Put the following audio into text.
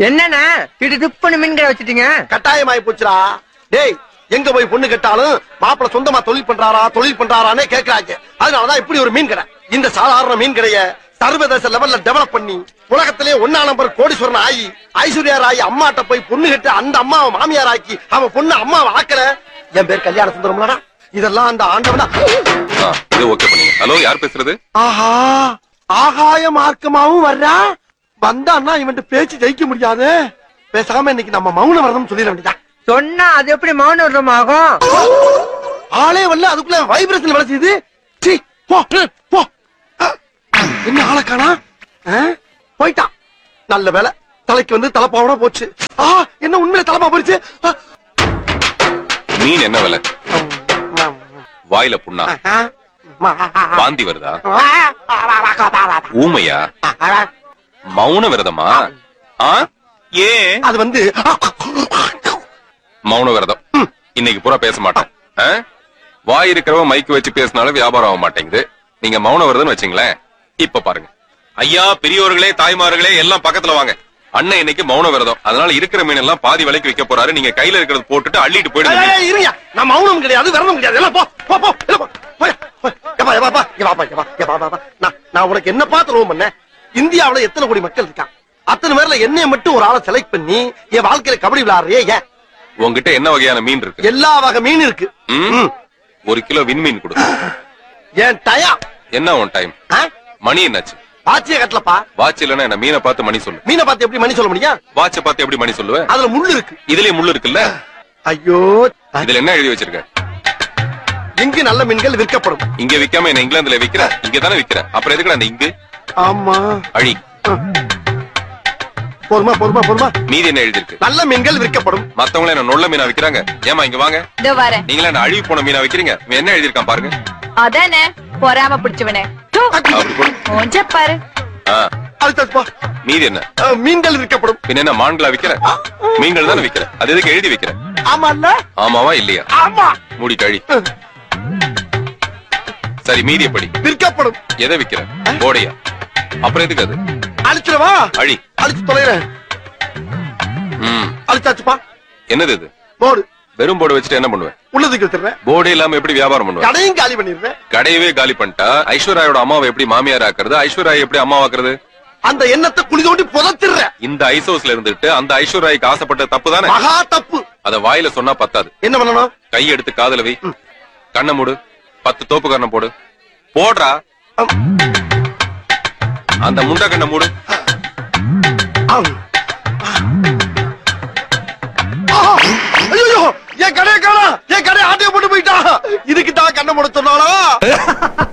என்னண்ணா திடு துப்புன்னு மீன் கடை வச்சுட்டீங்க கட்டாயமாயி போச்சுடா டேய் எங்க போய் பொண்ணு கேட்டாலும் மாப்பிள சொந்தமா தொழில் பண்றாரா தொழில் பண்றாரானே கேக்குறாங்க அதனாலதான் இப்படி ஒரு மீன் கடை இந்த சாதாரண மீன் கடைய சர்வதேச லெவல்ல டெவலப் பண்ணி உலகத்திலே ஒன்னா நம்பர் கோடீஸ்வரன் ஆகி ஐஸ்வர்யா ராய் அம்மாட்ட போய் பொண்ணு கேட்டு அந்த அம்மாவை மாமியார் ஆக்கி அவன் பொண்ணு அம்மாவை ஆக்கல என் பேர் கல்யாண சுந்தரம்லடா இதெல்லாம் அந்த ஆண்டவனா ஆ, இது ஓகே பண்ணுங்க ஹலோ யார் பேசுறது ஆஹா ஆகாய மார்க்கமாவும் வர்றா வந்தான்னா இவன் பேச்சு ஜெயிக்க முடியாது பேசாம இன்னைக்கு நம்ம மௌன விரதம் சொல்லிட வேண்டியதான் சொன்னா அது எப்படி மௌன விரதம் ஆகும் ஆளே வரல அதுக்குள்ள வைப்ரேஷன் வேலை செய்யுது சீ, போ போ அஹ், என்ன ஆளை காணா அஹ், போயிட்டான் நல்ல வேலை தலைக்கு வந்து தலைப்பாவோட போச்சு ஆ என்ன உண்மையில தலைப்பா போயிடுச்சு அஹ், மீன் என்ன விலை வாயில புண்ணா அஹ், வாந்தி வருதா ஊமையா மௌன விரதமா ஆ ஏன் அது வந்து மௌன விரதம் ம், இன்னைக்கு பூரா பேச மாட்டேன் ஆ? வாய் இருக்கிறவன் மைக்கு வச்சு பேசினாலும் வியாபாரம் ஆக மாட்டேங்குது நீங்க மௌன விரதம்னு வச்சீங்களேன் இப்ப பாருங்க ஐயா பெரியோர்களே தாய்மார்களே எல்லாம் பக்கத்துல வாங்க அண்ணன் இன்னைக்கு மௌன விரதம் அதனால இருக்கிற மீன் எல்லாம் பாதி விலைக்கு விற்க போறாரு நீங்க கையில இருக்கிறது போட்டுட்டு அள்ளிட்டு போயிடுங்க ஏய், இருங்க நான் மௌனம் கிடையாது விரதம் கிடையாது எல்லாம் போ போ போ இல்ல போ போய், போய். எப்பா, எப்பா, எப்பா, இங்க வாப்பா, இங்க வா, இங்க வா, வா, வா. நான் நான் உனக்கு என்ன பார்த்து ரோம் பண்ணேன் இந்தியாவுல எத்தனை கோடி மக்கள் இருக்கான் அத்தனை பேர்ல என்னைய மட்டும் ஒரு ஆளை செலக்ட் பண்ணி என் வாழ்க்கையில கபடி விளையாடுறியே ஏன் உங்ககிட்ட என்ன வகையான மீன் இருக்கு எல்லா வகை மீன் இருக்கு ம்? ம். ஒரு கிலோ விண்மீன் கொடு என் டயா என்ன உன் டைம் மணி என்னாச்சு ஆச்சிய கட்டலப்பா வாட்ச் இல்லன்னா என்ன மீனை பார்த்து மணி சொல்லு மீனை பார்த்து எப்படி மணி சொல்ல முடியும் வாட்ச பார்த்து எப்படி மணி சொல்லுவ அதுல முள்ளு இருக்கு இதுலயே முள்ளு இருக்குல்ல ஐயோ இதுல என்ன எழுதி வச்சிருக்க இங்கு நல்ல மீன்கள் விற்கப்படும் இங்க விக்காம என்ன இங்கிலாந்துல விக்கிற இங்க தானே விக்கிற அப்புறம் எதுக்குடா அந்த இங்கு ஆமா அழி பொறுமா பொறுமா பொறுமா மீதி என்ன எழுதிருக்கு நல்ல மீன்கள் விற்கப்படும் மத்தவங்கள என்ன நொல்ல மீனா விக்கிறாங்க ஏமா இங்க வாங்க இதோ வரேன் நீங்களா என்ன அழுகி போன மீனா விக்கிறீங்க இவன் என்ன எழுதிருக்கான் பாருங்க அதானே பொறாம பிடிச்சவனே தூ. அப்படி போடு மூஞ்ச பாரு ஆ, அடுத்ததுப்பா மீதி என்ன அஹ், மீன்கள் விற்கப்படும் பின்ன என்ன மான்களா விக்கிற மீன்கள் தானே விக்கிற அது எதுக்கு எழுதி வைக்கிற ஆமா இல்ல ஆமாவா இல்லையா ஆமா மூடிட்டு அழி சரி மீதிய படி விற்கப்படும் எதை விக்கிற போடையா அப்புறம் எதுக்கு அது அழிச்சிடவா அழி அழிச்சு தொலைறேன் ம் அழிச்சாச்சுப்பா என்னது இது போடு வெறும் போர்டு வச்சுட்டு என்ன பண்ணுவேன் உள்ளதுக்கு வச்சிடுறேன் போர்டே இல்லாம எப்படி வியாபாரம் பண்ணுவேன் கடையும் காலி பண்ணிடுறேன் கடையவே காலி பண்ணிட்டா ஐஸ்வர்யாவோட அம்மாவை எப்படி மாமியார் ஆக்குறது ஐஸ்வர்யா எப்படி அம்மா ஆக்குறது அந்த எண்ணத்தை குழி தோண்டி புதைச்சிடுறேன் இந்த ஐசோஸ்ல இருந்துட்டு அந்த ஐஸ்வர்யாய்க்கு ஆசைப்பட்ட தப்பு தானே மகா தப்பு அத வாயில சொன்னா பத்தாது என்ன பண்ணணும் கை எடுத்து காதுல வை கண்ணை மூடு பத்து தோப்பு கண்ணை போடு போடுறா அம். அந்த முண்டை கண்ணை மூடு ஆம். ஆஹா! ஐயையோ! என் கடையை காணா என் கடையை ஆட்டைய போட்டு போயிட்டா இதுக்கு தான் கண்ணை முட சொன்னாளா